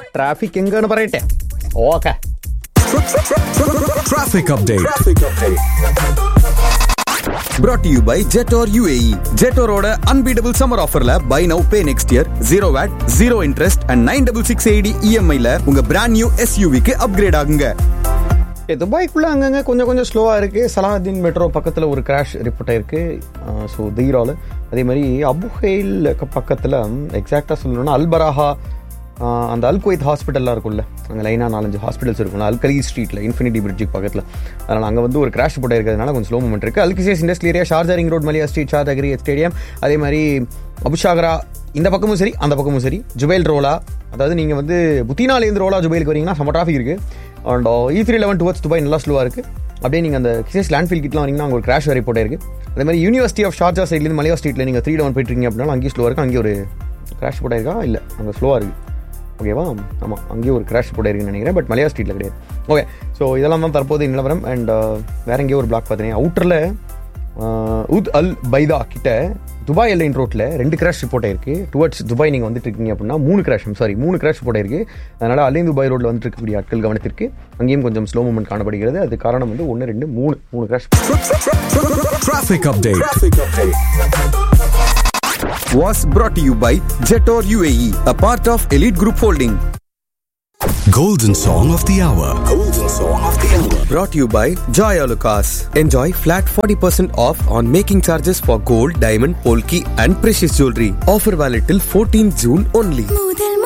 Traffic എങ്കാണ് പറയട്ടെ okay Traffic update. Brought to you by Jetor UAE. Jetoroட unbeatable summer offerல buy now pay next year zero VAT, zero interest and 9660 EMI ல உங்க brand new SUV க்கு upgrade ஆகுங்க. துபாய்க்குள்ள அங்கங்க கொஞ்சம் கொஞ்சம் ஸ்லோவாக இருக்கு சலாஹுதீன் மெட்ரோ பக்கத்தில் ஒரு கிராஷ் ரிப்போர்ட் ஆயிருக்கு ஸோ தீராவில் அதே மாதிரி அபுஹெயில் பக்கத்தில் எக்ஸாக்டாக சொல்லணும்னா அல்பராஹா ஆஹ், அந்த அல்குவைத் ஹாஸ்பிட்டல்லாம் இருக்கும்ல அங்கே லைனாக நாலஞ்சு ஹாஸ்பிட்டல்ஸ் இருக்கும்ல அல்கலி ஸ்ட்ரீட்டில் இன்ஃபினிட்டி பிரிட்ஜுக்கு பக்கத்தில் அதனால் அங்கே வந்து ஒரு கிராஷ் ரிப்போர்ட் இருக்கிறதுனால கொஞ்சம் ஸ்லோ மூமெண்ட் இருக்குது Al Qusais industrial area Sharjah ring road Maliha street Sharjah cricket stadium அதே மாதிரி அபுஷாகரா இந்த பக்கமும் சரி அந்த பக்கமும் சரி ஜுபைல் ரோலா அதாவது நீங்கள் வந்து புத்தினாலேருந்து ரோலா ஜுபைலுக்கு வரீங்கன்னா செம்ம டிராஃபிக் இருக்குது and E three eleven towards Dubai நல்லா ஸ்லோவாக இருக்குது அப்படியே நீங்கள் அந்த கிசேஸ் லேண்ட்ஃபீல் கிட்லாம் வரீங்கன்னா அங்கே ஒரு கிராஷ் வரை போட்டே இருக்குது அதே மாதிரி யூனிவர்சிட்டி ஆஃப் ஷார்ஜா சைட்லேருந்து மலையா ஸ்ட்ரீட்டில் நீங்கள் த்ரீ லெவன் போயிட்டுருக்கீங்க அப்படின்னா அங்கேயும் ஸ்லோவாக இருக்குது அங்கேயும் ஒரு கிராஷ் போட்டாயிருக்கா இல்லை அங்கே ஸ்லோவாக இருக்குது ஓகேவா ஆமாம் அங்கேயும் ஒரு கிராஷ் போட்டாயிருக்குன்னு நினைக்கிறேன் பட் மலையா ஸ்ட்ரீட்டில் கிடையாது ஓகே ஸோ இதெல்லாம் தான் தற்போது நிலவரம் அண்ட் வேற எங்கேயோ ஒரு பிளாக் பார்த்தீங்க அவுட்டரில் உத் அல் பைதா கிட்ட துபாய் எல்லைன் ரோட்டில் ரெண்டு கிராஷ் ரிப்போர்ட் ஆயிருக்கு டுவர்ட்ஸ் துபாய் நீங்கள் வந்துட்டு இருக்கீங்க அப்படின்னா மூணு கிராஷ் சாரி மூணு கிராஷ் ரிப்போர்ட் ஆயிருக்கு அதனால் அலைன் துபாய் ரோட்டில் வந்துட்டு இருக்கக்கூடிய ஆட்கள் கவனத்திற்கு அங்கேயும் கொஞ்சம் ஸ்லோ மூமெண்ட் காணப்படுகிறது அது காரணம் வந்து ஒன்று ரெண்டு மூணு மூணு crash Traffic update. Was brought to you by Jetor UAE, a part of Elite Group Holding. Golden Song of the Hour. Golden Song of the Hour. Brought to you by Joy Alucas. Enjoy flat 40% off on making charges for gold, diamond, polki and precious jewelry. Offer valid till 14 June only. முதல்